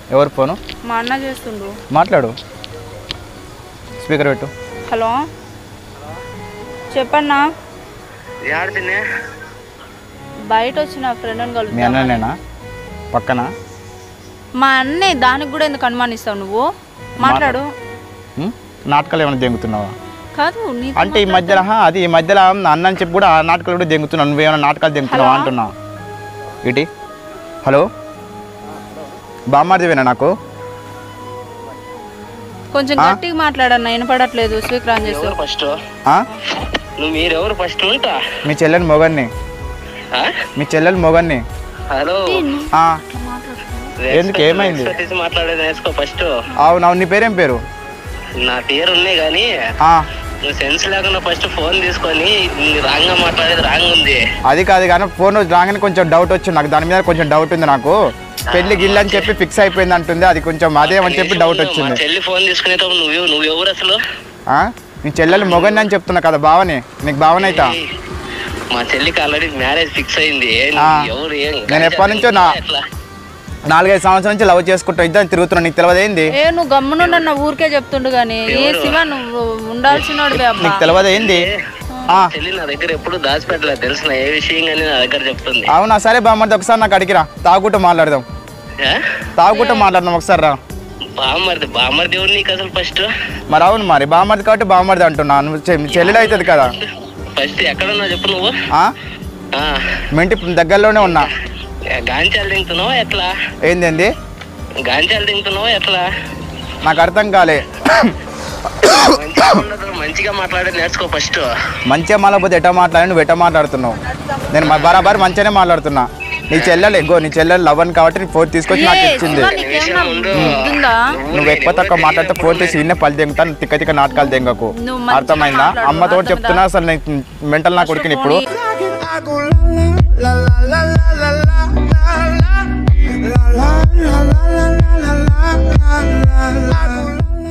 ఎవరు ఫోను మా అన్న చేస్తుండు మాట్లాడు స్పీకర్ పెట్టు హలో చెప్పన్నా యాడితినే బయట వచ్చిన ఫ్రెండ్ని మీ కలుద్దాం అన్ననేనా పక్కన మా అన్నే దానికి కూడా ఎందుకు అనుమానిస్తావు నువ్వు మాట్లాడు ఉం? నాటకాలు ఏమైనా దెంగుతున్నావా కాదు నీ అంటే ఈ మధ్యలో హా, అది ఈ మధ్యలో అన్న అని చెప్పి కూడా ఆ నాటకాలు కూడా దెంగుతున్నావు నువ్వేమైనా నాటకాలు దెంగుతున్నావా అంటున్నా ఇటీ హలో బామ్మార్దివేనా నాకు కొంచెం గట్టిగా మాట్లాడన్నా వినపడట్లేదు స్పీకర్ ఆన్ చేస్తావు ఎవరు ఫస్ట్ ఆ? నువ్వు మీరెవరు ఫస్ట్ ఉంటా మీ చెల్లెని మొగన్ని ఆ? మీ చెల్లెలు మొగన్ని హలో ఆ, ఎందుకు? ఏమైంది? ఎక్స్పెక్ట్ మాట్లాడేది నేర్చుకో ఫస్ట్ అవును నీ పేరేం పేరు నా పేరు ఉన్నాయి కానీ ఆ, నువ్వు సెన్స్ లేకుండా ఫస్ట్ ఫోన్ తీసుకొని రాంగ్ గా మాట్లాడేది రాంగ్ ఉంది అది కాదు కానీ ఫోన్ రాగానే కొంచెం డౌట్ వచ్చింది నాకు దాని మీద కొంచెం డౌట్ ఉంది నాకు పెళ్లి గిల్లు అని చెప్పి ఫిక్స్ అయిపోయింది అంటుంది అది కొంచెం అదేమని చెప్పి డౌట్ మా వచ్చింది చెల్లి ఫోన్ తీసుకునేటప్పుడు నువ్వు నువ్వు ఎవరు అసలు ఆ? నీ చెల్లెలు మొగన్ని అని చెప్తున్నా కదా బావని నీకు బావని అయితా ఏయ్, మా చెల్లికి ఆల్రెడీ మ్యారేజ్ ఫిక్స్ అయింది ఆ. ఎవరు ఏం నేను ఎప్పటి నుంచో నా- ఎట్లా? నాలుగైదు సంవత్సరాల నుంచి లవ్ చేసుకుంటా ఇద్దరు తిరుగుతున్నా నీకు తెలియదు ఏంది ఏ నువ్వు గమ్మునుండన్న ఊరికే చెప్తుండు గానీ ఏ శివ నువ్వు ఉండాల్సినోడివే అబ్బా నీకు తెలియదు ఏంది ఆ, చెల్లి నా దగ్గర ఎప్పుడు దాచిపెట్టలేదు తెలిసిన ఏ విషయం కానీ నా దగ్గర చెప్తుంది అవునా సరే బామ్మది ఒకసారి నాకు అడిగిరా తాగుకుంటూ మాట్లాడదాం ఆ? తాగుకుంటూ మాట్లాడదాం ఒకసారి రా బామ్మర్ది బామ్మర్ది ఎవరు నీకు అసలు ఫస్ట్ మరి అవును మరి బామ్మది కాబట్టి బామ్మది అంటున్నా నువ్వు చె- చెల్లెలు అవుతుంది కదా ఫస్ట్ ఎక్కడున్నావు చెప్పు నువ్వు ఆ? ఆ, మీ ఇంటి దగ్గరలోనే ఉన్నా గాంచాలు తింటున్నావా ఎట్లా ఏంది గాంచాలు తింటున్నావా ఎట్లా నాకు అర్థం కాలే మంచిగా ఉండదు మంచిగా మాట్లాడేది నేర్చుకో ఫస్ట్ మంచిగా మాట్లాడిపోతే ఎట్లా మాట్లాడి నువ్వు ఎట్లా మాట్లాడుతున్నావు నేను మ- బరాబర్ మంచిగానే మాట్లాడుతున్నా నీ చెల్లెలు ఎగ్గో నీ చెల్లెలు లవ్ అని కాబట్టి నీ ఫోన్ తీసుకొచ్చి నాకు ఏ, ఇచ్చింది శివ నీకేమన్నా బుద్ధుందా నువ్వు ఎక్కువ తక్కువ మాట్లాడితే ఫోన్ చేసి ఇన్నే పళ్ళు తెంగుతాను తిక్క తిక్క నాటకాలు తెంగకు నువ్వు మంచిగా అర్థమైందా మాట్లాడు, అమ్మతో అర్థమైందా? చెప్తున్నా అసలు నేను మెంటల్ నా కొడుకుని ఇప్పుడు I go la la la la la la la la la la la la la la la la la la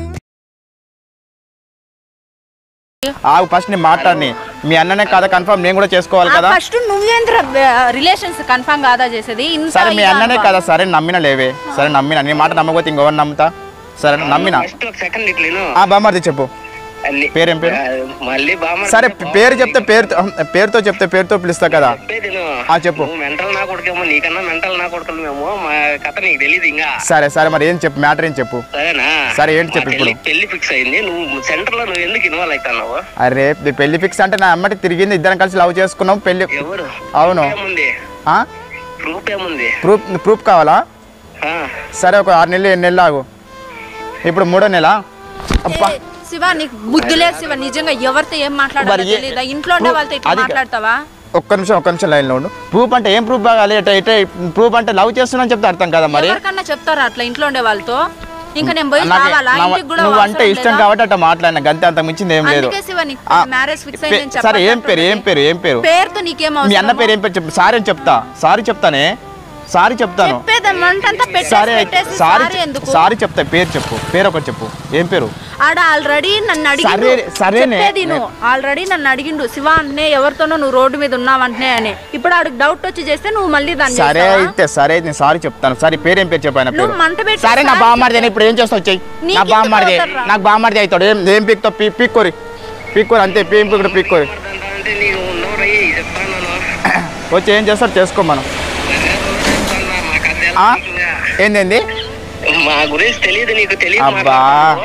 ఆగు ఫస్ట్ నేను మాట్లాడిని మీ అన్ననే కదా కన్ఫర్మ్ నేను కూడా చేసుకోవాలి కదా ఫస్ట్ నువ్వేంద్ర రిలేషన్స్ కన్ఫర్మ్ కాదా చేసేది ఇంత సరే మీ ఇదా అన్ననే అనుకో. కదా సరే నమ్మిన లేవే సరే నమ్మిన నీ మాట నమ్మకపోతే ఇంకెవరు నమ్ముతా సరే నమ్మిన ఫస్ట్ ఒక సెకండ్ ఇట్లా విను. ఆ బామ్మర్ది చెప్పు అన్ని- పేరేం పేరు? ఆ, మళ్ళీ బామ్మ సరే పేరు చెప్తే పేరుతో పేరుతో చెప్తే పేరుతో పిలుస్తా కదా చెప్పేది విను. ఆ, చెప్పు. నువ్వు మెంటల్ నా కొడుకేమో నీకన్నా మెంటల్ నా కొడుకులు మేము మా కథ నీకు తెలియదు ఇంకా సరే సరే మరి ఏం చెప్పు మ్యాటర్ ఏం చెప్పు సరేనా సరే, ఏంటి చెప్పు మా ఇప్పుడు? చెల్లి పెళ్లి ఫిక్స్ అయింది నువ్వు సెంటర్ లో నువ్వు ఎందుకు ఇన్వాల్వ్ అవుతున్నావు అరే ఈ పెళ్లి ఫిక్స్ అంటే నా అమ్మటి తిరిగింది ఇద్దరం కలిసి లవ్ చేసుకున్నాం పెళ్లి ఎవరు అవును. Proof ఏముంది ఆ? ప్రూఫ్ ఏముంది ప్రూఫ్ ప్రూఫ్ కావాలా ఆ, సరే ఒక ఆరు నెలలు ఎన్ని నెలలు ఆగు ఇప్పుడు మూడో నెల అబ్బా ఏ, శివ నీకు బుద్ధి లేదు శివ నిజంగా ఎవరితో ఏం మాట్లాడాలో మరి ఏ- తెలీదా ఇంట్లో ఉండే వాళ్ళతో ఇట్లా అది కా- మాట్లాడతావా ఒక్క నిమిషం ఒక్క నిమిషం లైన్లో ఉండు ప్రూఫ్ అంటే ఏం ప్రూఫ్ కావాలి ఎట ఎట ప్రూఫ్ అంటే లవ్ చేస్తున్నా చెప్తే అర్థం కదా మరి ఎవరికన్నా చెప్తారా అట్లా ఇంట్లో ఉండే వాళ్ళతో ఇంకా నేను పోయి నాకు- కావాలా నా- ఇంటికి కూడా నువ్వు అంటే అవసరం ఇష్టం లేదా? కాబట్టి అట్లా మాట్లాడినా గంతే అంత మించింది ఏం లేదు అందుకే శివ నీకు ఆ, మ్యారేజ్ ఫిక్స్ పే- అయిందని సరే ఏం పేరు ఏం పేరు ఏం పేరు పేరుతో నీకేం మీ అన్న అవసరం పేరు ఏం పేరు చెప్పు సారీ అని చెప్తా సారీ చెప్తానే సారీ చెప్తాను చెప్పేది మంటంతా పెట్టేసి సారీ అయితే- పెట్టేసి సారీ సారీ ఎందుకు సారీ చెప్తా పేరు చెప్పు పేరు ఒకటి చెప్పు ఏం పేరు ఆడ ఆల్రెడీ నన్ను అడిగిండు సరే- సరేనే. చెప్పేది నువ్వు ఆల్రెడీ నన్ను అడిగిండు శివ అంటే ఎవరితోనో నువ్వు రోడ్డు మీద ఉన్నావంటే అని ఇప్పుడు ఆడికి డౌట్ వచ్చి చేస్తే నువ్వు మళ్ళీ దాన్ని సరే చేస్తావా? అయితే సరే నేను సారీ చెప్తాను సరే పేరు ఏం పేరు చెప్పాను నువ్వు మంట పెట్టి సరే నా సారీ బామ్మడిది అని ఇప్పుడు ఏం చేస్తావు చెయ్యి నా నీకెందుకు బామ్మడిది అవుతారురా? నాకు బామ్మడిది అవుతాడు ఏం ఏం పీక్తో పీ పీక్కోరి పీక్కోరి అంతే పీం పీకుడు పీక్కోరి అంటే నీకు ఉండవు చెప్తాను నేను వచ్చి ఏం చేస్తాడు చేసుకో మనం చెప్తాను మా కథ ఎలా ఆ? ఉంటుందా? ఏందేంది మా గురించి తెలియదు నీకు తెలియదు అబ్బా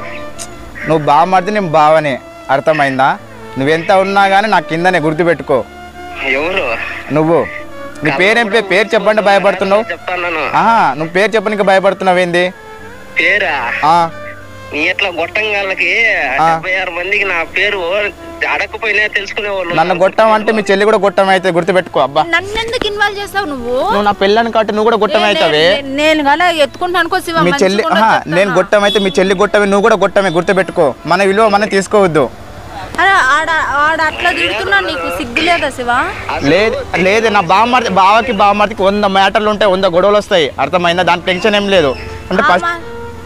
నువ్వు బామ్మడిది నేను బావనే అర్థమైందా నువ్వెంత ఉన్నా కానీ నా కిందనే గుర్తుపెట్టుకో ఎవరు నువ్వు నీ పేరేం పేరు పేరు చెప్పండి భయపడుతున్నావు చెప్తాను నేను ఆహా నువ్వు పేరు చెప్పడానికి భయపడుతున్నావు ఏంది పేరా ఆ, నీ ఎట్లా గొట్టంగాళ్ళకి ఆ. డెబ్బై ఆరు మందికి నా పేరు అడగకపోయినా తెలుసుకునే వాళ్ళు నన్ను గొట్టం అంటే మీ చెల్లి కూడా గొట్టం అయితే గుర్తుపెట్టుకో అబ్బా నన్ను ఎందుకు ఇన్వాల్వ్ చేస్తావు నువ్వు నువ్వు నా పెళ్ళని కాబట్టి నువ్వు కూడా గొట్టం అవుతావే ఏ, నే- నేను గల ఎత్తుకుంటాను అనుకో శివ మీ చెల్లి మంచిగా ఆహా, ఉండదు నేను గొట్టం అయితే మీ చెల్లి గొట్టమే నువ్వు కూడా గొట్టమే గుర్తుపెట్టుకో మన విలువ మనం తీసుకోవద్దు అరే ఆడ ఆడ అట్లా తిడుతున్నా నీకు సిగ్గు లేదా శివ లేదు లేదు నా బామ్మర్ది బావకి బామ్మర్దికి వంద మ్యాటర్లు ఉంటాయి వంద గొడవలు వస్తాయి అర్థమైందా దాని టెన్షన్ ఏం లేదు అంటే ఆ, ఫస్ట్ మా-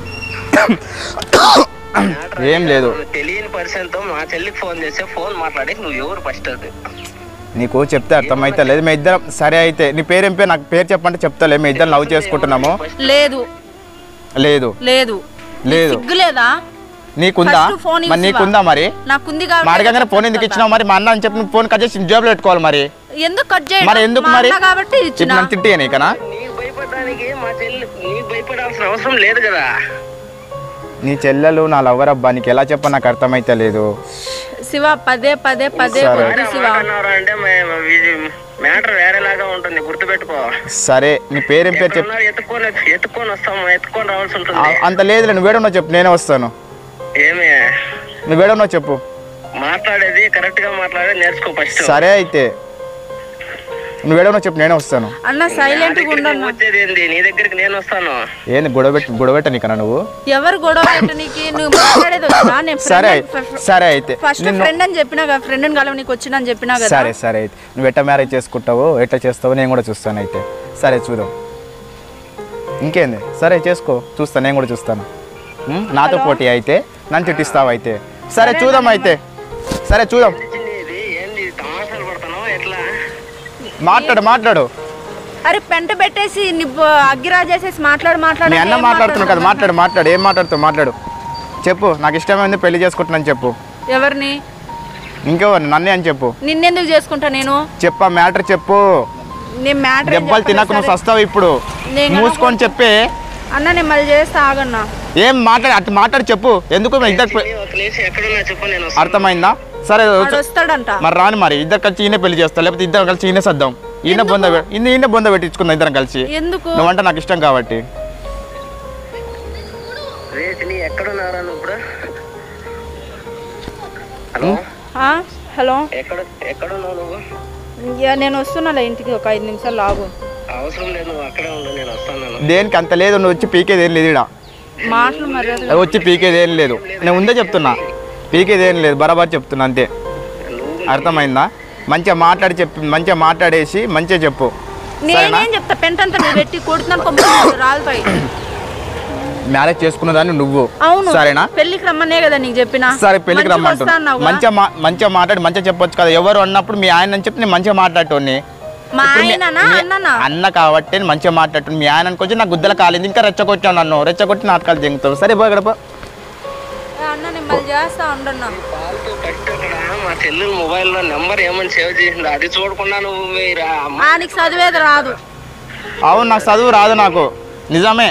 ఏం లేదు తెలియని పర్సన్ తో మా చెల్లికి ఫోన్ చేస్తే ఫోన్ మాట్లాడి నువ్వు ఎవరు ఫస్ట్ అది నీకు చెప్తే అర్థమైతే లేదు మీ ఇద్దరం సరే అయితే నీ పేరు ఏం పేరు నాకు పేరు చెప్పంటే చెప్తాలే మీ ఇద్దరం లవ్ చేసుకుంటున్నాము లేదు లేదు లేదు లేదు. సిగ్గు లేదా నీకుందా First phone మరి ఇవ్వు నీకుందా మరి నాకుంది మా కాబట్టి అడగగానే ఫోన్ ఎందుకు ఇచ్చినావు మరి మా అన్న అని చెప్పి నువ్వు ఫోన్ కట్ చేసి జేబులో పెట్టుకోవాలి మరి ఎందుకు కట్ చేయడం మరి ఎందుకు మా మరి అన్న కాబట్టి ఇప్పుడు ఇచ్చిన నన్ను తిట్టే నీకనా నీకు భయపడడానికి మా చెల్లి నీకు భయపడాల్సిన అవసరం లేదు కదా నీ చెల్లెలు నా లవ్వర్ అబ్బా నీకు ఎలా చెప్ప నాకు అర్థమైతే లేదు శివ పదే పదే పదే సరే. వద్దు శివ అన్నారా అంటే మ్యాటర్ వేరేలాగా ఉంటుంది గుర్తుపెట్టుకో సరే నీ పేరేం పేరు చెప్పు ఎక్కడున్నా ఎత్తుకొని ఎత్తుకొని వస్తాము ఎత్తుకొని రావాల్సి ఆ, ఉంటుంది అంత లేదు నువ్వు వేడన్నావు చెప్పు నేనే వస్తాను ఏమి నువ్వు వేడన్నావు చెప్పు మాట్లాడేది కరెక్ట్ గా మాట్లాడేది నేర్చుకో ఫస్ట్ సరే అయితే నువ్వు వేడన్నావు చెప్పు నేనే వస్తాను అన్న సైలెంట్ గా ఉండన్న వచ్చేది ఏంది నీ దగ్గరికి నేను వస్తాను ఏంది గొడవ పెట్టి గొడవ పెట్ట నీకన్నా నువ్వు ఎవరు గొడవ పెట్టనీకి నువ్వు మాట్లాడేది వచ్చా నేను సరే ఫ్రెండ్ సరే అయితే ఫస్ట్ నిన్ను ఫ్రెండ్ అని చెప్పినా కదా ఫ్రెండ్ అని కలవ నీకు వచ్చిన అని చెప్పినా కదా సరే సరే అయితే నువ్వు ఎట్ట మ్యారేజ్ చేసుకుంటావో ఎట్లా చేస్తావో నేను కూడా చూస్తాను అయితే సరే చూద్దాం ఇంకేంది సరే చేసుకో చూస్తాను నేను కూడా చూస్తాను ఉం? నాతో పోటీ అయితే నన్ను తిట్టిస్తావు అయితే సరే చూద్దాం అయితే సరే చూద్దాం ఏంది ఇది ఏంది తమాషాలు పడతాను ఎట్లా మాట్లాడు మాట్లాడు అరే పెంట పెట్టేసి నీ బ- అగ్గిరా చేసేసి మాట్లాడు మాట్లాడు మీ అన్న ఏం మాట్లాడుతున్నావు కదా మాట్లాడు మాట్లాడు ఏం మాట్లాడుతావు మాట్లాడు చెప్పు నాకు ఇష్టమైంది పెళ్లి చేసుకుంటున్నాను చెప్పు ఎవరిని ఇంకెవరు నన్నే అని చెప్పు నిన్నెందుకు చేసుకుంటా నేను చెప్పా మ్యాటర్ చెప్పు నేను మ్యాటర్ దెబ్బలు తినకు నువ్వు సస్తావు ఇప్పుడు నేను మూసుకొని చెప్పే అన్న నేను మళ్ళీ చేస్తా ఆగన్నా ఏం మాట్లాడు అటు మాట్లాడి చెప్పు ఎందుకు మీ ఇద్దరు నీ ఒక లేచి ఎక్కడున్నా చెప్పు నేను వస్తాను. అర్థమైందా సరే వాడు వస్తాడంట మరి రాని మరి ఇద్దరు కలిసి ఈయన పెళ్లి చేస్తా లేకపోతే ఇద్దరు కలిసి ఈయన సర్దాం ఈయన బొంద పె- ఈయన ఈయన బొంద పెట్టించుకుందాం ఇద్దరం కలిసి ఎందుకు నువ్వంటే నాకు ఇష్టం కాబట్టి రేసి నీ ఎక్కడున్నారా నువ్వు ఇప్పుడు హలో ఆ? హలో ఎక్కడ ఎక్కడున్నావు నువ్వు యా, నేను వస్తున్నాలే ఇంటికి ఒక ఐదు నిమిషాలు ఆగు అవసరం లేదు నువ్వు అక్కడే ఉండు నేను వస్తాను దేనికి అంత లేదు నువ్వు వచ్చి పీకేది ఏం లేదు ఈడ మాటలు మర్యాద అది వచ్చి పీకేది ఏం లేదు నేను ముందే చెప్తున్నా పీకేది ఏం లేదు బరాబర్ చెప్తున్నా అంతే నువ్వు అర్థమైందా మంచిగా మాట్లాడి చెప్పి మంచిగా మాట్లాడేసి మంచిగా చెప్పు సరేనా నేనేం చెప్తా పెంటంతా నువ్వు పెట్టి కొడుతున్నాను కొమ్మ రాలిపోయి మ్యారేజ్ చేసుకున్నదాన్ని నువ్వు అవును సరేనా పెళ్లికి రమ్మనే కదా నీకు చెప్పిన సరే పెళ్ళికి మంచిగా రమ్మంటున్నా వస్తా అన్నావుగా. మంచిగా మా మంచిగా మాట్లాడి మంచిగా చెప్పొచ్చు కదా ఎవరు అన్నప్పుడు మీ ఆయన అని చెప్పి నేను మంచిగా మాట్లాడటోని మా ఇప్పుడు మీ- ఆయననా మీ- అన్ననా అన్న కాబట్టి నేను మంచిగా మాట్లాడుతుంది మీ ఆయన అనుకొచ్చి నాకు గుద్దల కాలేదు ఇంకా రెచ్చగొచ్చావు నన్ను రెచ్చగొట్టి నాటకాలు జంగుతావు సరే పోయి గడప ఏ అన్న నేను మళ్ళీ చేస్తా ఉండన్నా పాలతో ఫస్ట్ అక్కడ మా చెల్లి మొబైల్లో నెంబర్ ఏమని సేవ్ చేసింది అది చూడకుండా నువ్వు మీరు ఆ అమ్మ ఆ నీకు చదివేది రాదు అవును నాకు చదువు రాదు నాకు నిజమే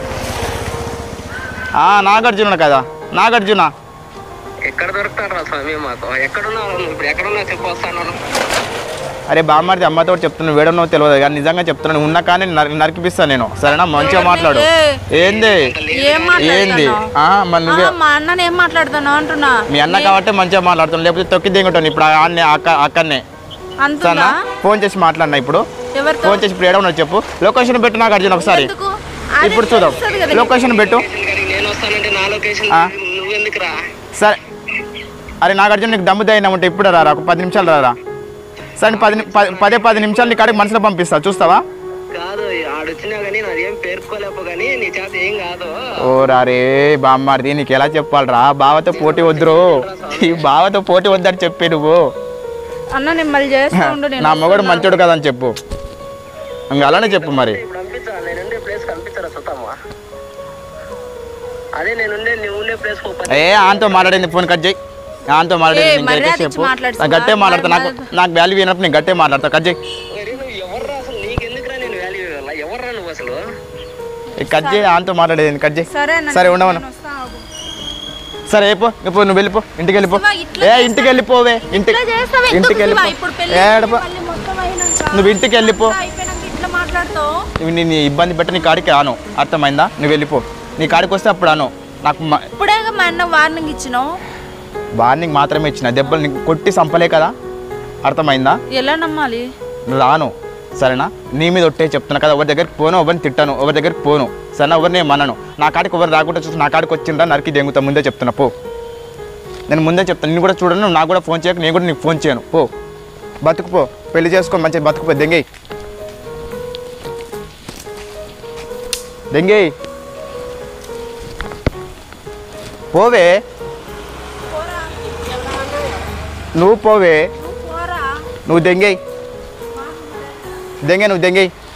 ఆ, నాగార్జున కదా నాగార్జున ఎక్కడ దొరుకుతాడు రా స్వామి మాకు ఎక్కడున్నావు నువ్వు ఇప్పుడు ఎక్కడున్నా చెప్పు వస్తాను అరే బామ్మారిది అమ్మతో చెప్తున్నాను వేడనో తెలియదు కానీ నిజంగా చెప్తున్నాను ఉన్న కానీ నరి నరికిపిస్తాను నేను సరేనా మంచిగా మాట్లాడు ఏ. ఏంది ఏం ఏంది మాట్లాడుతున్నావు ఆ, మరి నువ్వే ఆ, మా అన్నని ఏం మాట్లాడుతున్నావు అంటున్నా మీ అన్న కాబట్టి మంచిగా మాట్లాడుతున్నాను లేకపోతే తొక్కి దిగుతాను ఇప్పుడు ఆన్నే అక్క అక్కడనే అంతుందా సరేనా ఫోన్ చేసి మాట్లాడినా ఇప్పుడు ఎవరితో ఫోన్ చేసి ఇప్పుడు ఏడ ఉన్నావు చెప్పు లొకేషన్ పెట్టు నాకు అర్జున్ ఒకసారి ఎందుకు? అదే ఇప్పుడు చూద్దాం తెలుస్తది కదా నీకు. లొకేషన్ పెట్టు నేను వస్తానంటే నా లొకేషన్ ఆ. నువ్వెందుకు రా సరే అరే నాగార్జున నీకు దమ్ము దైనా ఉంటే ఇప్పుడు రారా ఒక పది నిమిషాలు రారా సరే పది ని- ప- పదే పది నిమిషాలు నీ కాడికి మనసులో పంపిస్తా చూస్తావా కాదు ఆడొచ్చినా కానీ నాదేం పేర్కోలేపు కానీ నీ చేత ఏం కాదు ఓ రారే బామ్మారిది నీకు ఎలా చెప్పాలరా బావతో పోటీ వద్దురు ఈ బావతో పోటీ వద్దని చెప్పి నువ్వు అన్న నేను మళ్ళీ చేస్తా ఉండు నేను నా మొగడు మంచోడు కదని చెప్పు ఇంకా అలానే చెప్పు మరి ఇప్పుడు పంపించా నేను ఉండే ప్లేస్ కనిపించరా సుతమ్మా అదే నేను ఉండే నువ్వు ఉండే ప్లేస్ ఏ ఆంతో మాట్లాడింది ఫోన్ కట్ చేయి ఆంతో ఏ, మాట్లాడింది మర్యాద ఇంకేంటి ఇచ్చి చెప్పు మాట్లాడు నాకు గట్టే మాట్లాడతా నాకు నాకు వాల్యూ అయినప్పుడు నేను గట్టే మాట్లాడతా కట్ చేయి నువ్వు ఎవర్రా అసలు నీకెందుకురా నేను వాల్యూ ఇవ్వాలా ఎవర్రా నువ్వు అసలు ఈ కట్ చేయి ఆంతో మాట్లాడేది కట్ చేయి సరే అన్న, సరే ఉండవను నేను వస్తా, ఆగు. సరే అయిపో ఇప్పుడు నువ్వు వెళ్ళిపో ఇంటికి వెళ్ళిపో శివ, ఇట్లా ఏ ఇంటికి వెళ్ళిపోవే ఇంటికి ఇట్లా చేస్తావా ఎందుకు ఇంటికి శివ? వెళ్ళిపో ఇప్పుడు పెళ్లి ఏడపో మళ్ళీ మొత్తం అయినాక నువ్వు ఇంటికి వెళ్ళిపో అయిపోయినాక ఇట్లా మాట్లాడతావు ఇవి నీ నీ ఇబ్బంది పెట్టి నీ కాడికి రాను అర్థమైందా నువ్వు వెళ్ళిపో నీ కాడికి వస్తే అప్పుడు అను నాకు మ- ఇప్పుడే మా అన్న వార్నింగ్ ఇచ్చినావు వార్నింగ్ మాత్రమే ఇచ్చిన దెబ్బలు నీకు కొట్టి చంపలే కదా అర్థమైందా ఎలా నమ్మాలి రాను సరేనా నీ మీద ఒట్టే చెప్తున్నా కదా ఎవరి దగ్గరికి పోను ఎవరిని తిట్టాను ఎవరి దగ్గరికి పోను సరేనా ఎవరిని మనను నా కాడికి ఎవరు రాకుండా చూసి నా కాడికి వచ్చిందా నరికి దెంగుతా ముందే చెప్తున్నా పో నేను ముందే చెప్తాను నేను కూడా చూడను నువ్వు నాకు కూడా ఫోన్ చేయకు నేను కూడా నీకు ఫోన్ చేయను పో బతుకు పో పెళ్లి చేసుకో మంచిగా బతుకుపో దెంగేయి దెంగేయి పోవే నువ్వు పోవే పోరా నువ్వు దెంగేయి దెంగే నువ్వు దెంగేయి